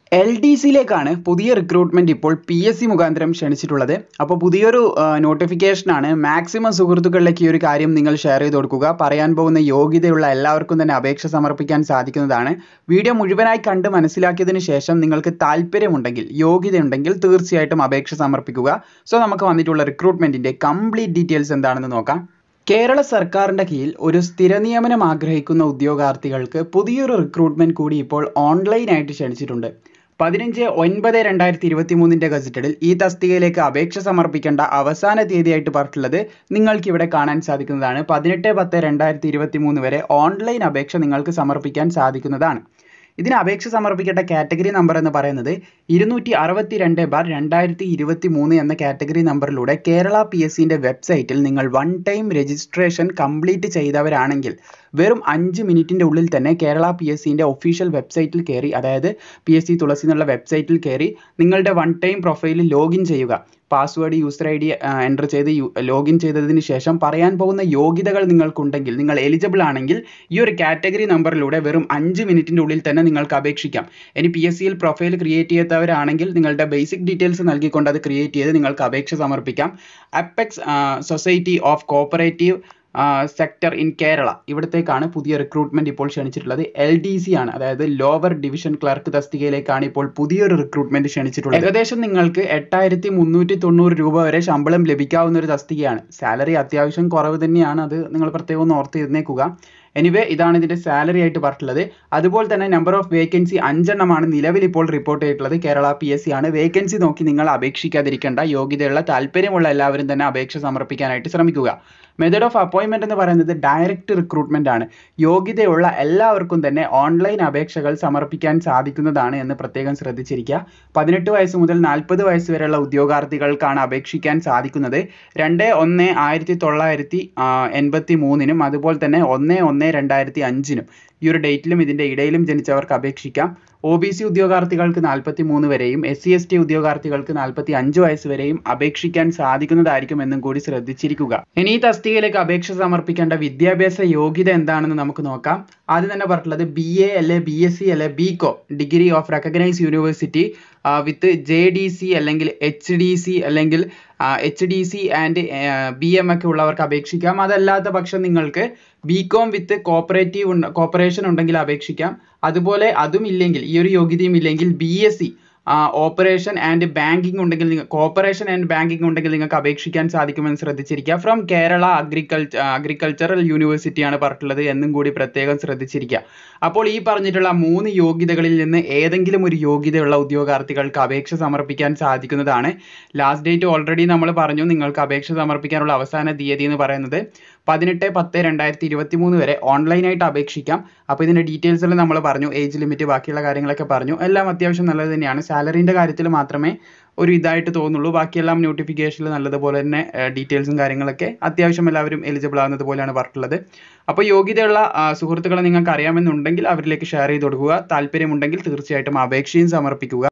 L D സിയിലേക്കാണ് പുതിയ റിക്രൂട്ട്മെന്റ് ഇപ്പോൾ പി എസ് സി മുഖാന്തരം ക്ഷണിച്ചിട്ടുള്ളത് അപ്പോൾ പുതിയൊരു നോട്ടിഫിക്കേഷനാണ് മാക്സിമം സുഹൃത്തുക്കളിലേക്ക് ഈ ഒരു കാര്യം നിങ്ങൾ ഷെയർ ചെയ്ത് കൊടുക്കുക പറയാൻ പോകുന്ന യോഗ്യതയുള്ള എല്ലാവർക്കും തന്നെ അപേക്ഷ സമർപ്പിക്കാൻ സാധിക്കുന്നതാണ് വീഡിയോ മുഴുവനായി കണ്ട് മനസ്സിലാക്കിയതിന് ശേഷം നിങ്ങൾക്ക് താല്പര്യമുണ്ടെങ്കിൽ യോഗ്യതയുണ്ടെങ്കിൽ തീർച്ചയായിട്ടും അപേക്ഷ സമർപ്പിക്കുക സോ നമുക്ക് വന്നിട്ടുള്ള റിക്രൂട്ട്മെന്റിന്റെ കംപ്ലീറ്റ് ഡീറ്റെയിൽസ് എന്താണെന്ന് നോക്കാം കേരള സർക്കാരിന്റെ കീഴിൽ ഒരു സ്ഥിര നിയമനം ആഗ്രഹിക്കുന്ന ഉദ്യോഗാർത്ഥികൾക്ക് പുതിയൊരു റിക്രൂട്ട്മെന്റ് കൂടി ഇപ്പോൾ ഓൺലൈനായിട്ട് ക്ഷണിച്ചിട്ടുണ്ട് പതിനഞ്ച് ഒൻപത് രണ്ടായിരത്തി ഇരുപത്തി മൂന്നിൻ്റെ ഗസറ്റഡിൽ ഈ തസ്തികയിലേക്ക് അപേക്ഷ സമർപ്പിക്കേണ്ട അവസാന തീയതിയായിട്ട് പറഞ്ഞിട്ടുള്ളത് നിങ്ങൾക്ക് ഇവിടെ കാണാൻ സാധിക്കുന്നതാണ് പതിനെട്ട് പത്ത് രണ്ടായിരത്തി ഇരുപത്തി മൂന്ന് വരെ ഓൺലൈൻ അപേക്ഷ നിങ്ങൾക്ക് സമർപ്പിക്കാൻ സാധിക്കുന്നതാണ് ഇതിന് അപേക്ഷ സമർപ്പിക്കേണ്ട കാറ്റഗറി നമ്പർ എന്ന് പറയുന്നത് ഇരുന്നൂറ്റി അറുപത്തി രണ്ട് ബാർ രണ്ടായിരത്തി ഇരുപത്തി മൂന്ന് എന്ന കാറ്റഗറി നമ്പറിലൂടെ കേരള പി എസ് സിൻ്റെ വെബ്സൈറ്റിൽ നിങ്ങൾ വൺ ടൈം രജിസ്ട്രേഷൻ കംപ്ലീറ്റ് ചെയ്തവരാണെങ്കിൽ വെറും അഞ്ച് മിനിറ്റിൻ്റെ ഉള്ളിൽ തന്നെ കേരള പി എസ് സിൻ്റെ ഒഫീഷ്യൽ വെബ്സൈറ്റിൽ കയറി അതായത് പി എസ് സി തുളസി എന്നുള്ള വെബ്സൈറ്റിൽ കയറി നിങ്ങളുടെ വൺ ടൈം പ്രൊഫൈലിൽ ലോഗിൻ ചെയ്യുക password user I D enter ചെയ്ത് ലോഗിൻ ചെയ്തതിന് ശേഷം പറയാൻ പോകുന്ന യോഗ്യതകൾ നിങ്ങൾക്കുണ്ടെങ്കിൽ നിങ്ങൾ എലിജിബിൾ ആണെങ്കിൽ ഈ ഒരു കാറ്റഗറി നമ്പറിലൂടെ വെറും അഞ്ച് മിനിറ്റിൻ്റെ ഉള്ളിൽ തന്നെ നിങ്ങൾക്ക് അപേക്ഷിക്കാം ഇനി പി എസ് സിയിൽ പ്രൊഫൈൽ ക്രിയേറ്റ് ചെയ്യാത്തവരാണെങ്കിൽ നിങ്ങളുടെ ബേസിക് ഡീറ്റെയിൽസ് നൽകിക്കൊണ്ട് അത് ക്രിയേറ്റ് ചെയ്ത് നിങ്ങൾക്ക് അപേക്ഷ സമർപ്പിക്കാം apex society of cooperative sector in Kerala ഇവിടത്തേക്കാണ് പുതിയ റിക്രൂട്ട്മെന്റ് ഇപ്പോൾ ക്ഷണിച്ചിട്ടുള്ളത് എൽ ഡി സി ആണ് അതായത് ലോവർ ഡിവിഷൻ ക്ലർക്ക് തസ്തികയിലേക്കാണ് ഇപ്പോൾ പുതിയൊരു റിക്രൂട്ട്മെന്റ് ക്ഷണിച്ചിട്ടുള്ളത് ഏകദേശം നിങ്ങൾക്ക് എട്ടായിരത്തി മുന്നൂറ്റി തൊണ്ണൂറ് രൂപ വരെ ശമ്പളം ലഭിക്കാവുന്ന ഒരു തസ്തികയാണ് സാലറി അത്യാവശ്യം കുറവ് തന്നെയാണ് അത് നിങ്ങൾ പ്രത്യേകം ഒന്ന് ഓർത്തിരുന്നേക്കുക എനിവേ ഇതാണ് ഇതിന്റെ സാലറി ആയിട്ട് പറഞ്ഞിട്ടുള്ളത് അതുപോലെ തന്നെ നമ്പർ ഓഫ് വേക്കൻസി അഞ്ചെണ്ണമാണ് നിലവിൽ ഇപ്പോൾ റിപ്പോർട്ട് ചെയ്തിട്ടുള്ളത് കേരള പി എസ് സി ആണ് വേക്കൻസി നോക്കി നിങ്ങൾ അപേക്ഷിക്കാതിരിക്കേണ്ട യോഗ്യതയുള്ള താല്പര്യമുള്ള എല്ലാവരും തന്നെ അപേക്ഷ സമർപ്പിക്കാനായിട്ട് ശ്രമിക്കുക മെത്തേഡ് ഓഫ് അപ്പോയിൻമെന്റ് എന്ന് പറയുന്നത് ഡയറക്റ്റ് റിക്രൂട്ട്മെന്റ് ആണ് യോഗ്യതയുള്ള എല്ലാവർക്കും തന്നെ ഓൺലൈൻ അപേക്ഷകൾ സമർപ്പിക്കാൻ സാധിക്കുന്നതാണ് എന്ന് പ്രത്യേകം ശ്രദ്ധിച്ചിരിക്കുക പതിനെട്ട് വയസ്സ് മുതൽ നാൽപ്പത് വയസ്സ് വരെയുള്ള ഉദ്യോഗാർത്ഥികൾക്കാണ് അപേക്ഷിക്കാൻ സാധിക്കുന്നത് രണ്ട് ഒന്ന് ആയിരത്തി തൊള്ളായിരത്തി എൺപത്തി മൂന്നിനും അതുപോലെ തന്നെ ഒന്ന് ഒന്ന് രണ്ടായിരത്തി അഞ്ചിനും ഈ ഒരു ഡേറ്റിലും ഇതിൻ്റെ ഇടയിലും ജനിച്ചവർക്ക് അപേക്ഷിക്കാം ഒ ബി സി ഉദ്യോഗാർത്ഥികൾക്ക് നാൽപ്പത്തി മൂന്ന് വരെയും എസ് സി എസ് ടി ഉദ്യോഗാർത്ഥികൾക്ക് നാൽപ്പത്തി അഞ്ച് വയസ്സ് വരെയും അപേക്ഷിക്കാൻ സാധിക്കുന്നതായിരിക്കും എന്നും കൂടി ശ്രദ്ധിച്ചിരിക്കുക ഇനി ഈ തസ്തികയിലേക്ക് അപേക്ഷ സമർപ്പിക്കേണ്ട വിദ്യാഭ്യാസ യോഗ്യത എന്താണെന്ന് നമുക്ക് നോക്കാം ആദ്യം തന്നെ പറഞ്ഞിട്ടുള്ളത് ബി എ അല്ലെ ബി എസ് സി അല്ലെ B com degree of recognise university with J D C അല്ലെങ്കിൽ എച്ച് ഡി സി അല്ലെങ്കിൽ H D C and B M ഒക്കെ ഉള്ളവർക്ക് അപേക്ഷിക്കാം അതല്ലാത്ത പക്ഷം നിങ്ങൾക്ക് B com with cooperative cooperation ഉണ്ടെങ്കിൽ അപേക്ഷിക്കാം അതുപോലെ അതും ഇല്ലെങ്കിൽ ഈ ഒരു യോഗ്യതയും ഇല്ലെങ്കിൽ B S C operation and banking ഉണ്ടെങ്കിൽ നിങ്ങൾ കോപ്പറേഷൻ ആൻഡ് ബാങ്കിങ് ഉണ്ടെങ്കിൽ നിങ്ങൾക്ക് അപേക്ഷിക്കാൻ സാധിക്കുമെന്ന് ശ്രദ്ധിച്ചിരിക്കുക ഫ്രം കേരള അഗ്രികൾച്ചർ അഗ്രികൾച്ചറൽ യൂണിവേഴ്സിറ്റിയാണ് പറഞ്ഞിട്ടുള്ളത് എന്നും കൂടി പ്രത്യേകം ശ്രദ്ധിച്ചിരിക്കുക അപ്പോൾ ഈ പറഞ്ഞിട്ടുള്ള മൂന്ന് യോഗ്യതകളിൽ നിന്ന് ഏതെങ്കിലും ഒരു യോഗ്യതയുള്ള ഉദ്യോഗാർത്ഥികൾക്ക് അപേക്ഷ സമർപ്പിക്കാൻ സാധിക്കുന്നതാണ് ലാസ്റ്റ് ഡേറ്റ് ഓൾറെഡി നമ്മൾ പറഞ്ഞു നിങ്ങൾക്ക് അപേക്ഷ സമർപ്പിക്കാനുള്ള അവസാന തീയതി എന്ന് പറയുന്നത് പതിനെട്ട് പത്ത് രണ്ടായിരത്തി ഇരുപത്തി മൂന്ന് വരെ ഓൺലൈനായിട്ട് അപേക്ഷിക്കാം അപ്പോൾ ഇതിൻ്റെ ഡീറ്റെയിൽസ് എല്ലാം നമ്മൾ പറഞ്ഞു ഏജ് ലിമിറ്റ് ബാക്കിയുള്ള കാര്യങ്ങളൊക്കെ പറഞ്ഞു എല്ലാം അത്യാവശ്യം നല്ലത് തന്നെയാണ് സാലറീൻ്റെ കാര്യത്തിൽ മാത്രമേ ഒരു ഇതായിട്ട് തോന്നുള്ളൂ ബാക്കിയെല്ലാം നോട്ടിഫിക്കേഷനിൽ നല്ലതുപോലെ തന്നെ ഡീറ്റെയിൽസും കാര്യങ്ങളൊക്കെ അത്യാവശ്യം എല്ലാവരും എലിജിബിൾ ആകുന്നത് പോലെയാണ് പറഞ്ഞിട്ടുള്ളത് അപ്പോൾ യോഗ്യതയുള്ള സുഹൃത്തുക്കളെ നിങ്ങൾക്ക് അറിയാമെന്നുണ്ടെങ്കിൽ അവരിലേക്ക് ഷെയർ ചെയ്ത് കൊടുക്കുക താല്പര്യമുണ്ടെങ്കിൽ തീർച്ചയായിട്ടും അപേക്ഷയും സമർപ്പിക്കുക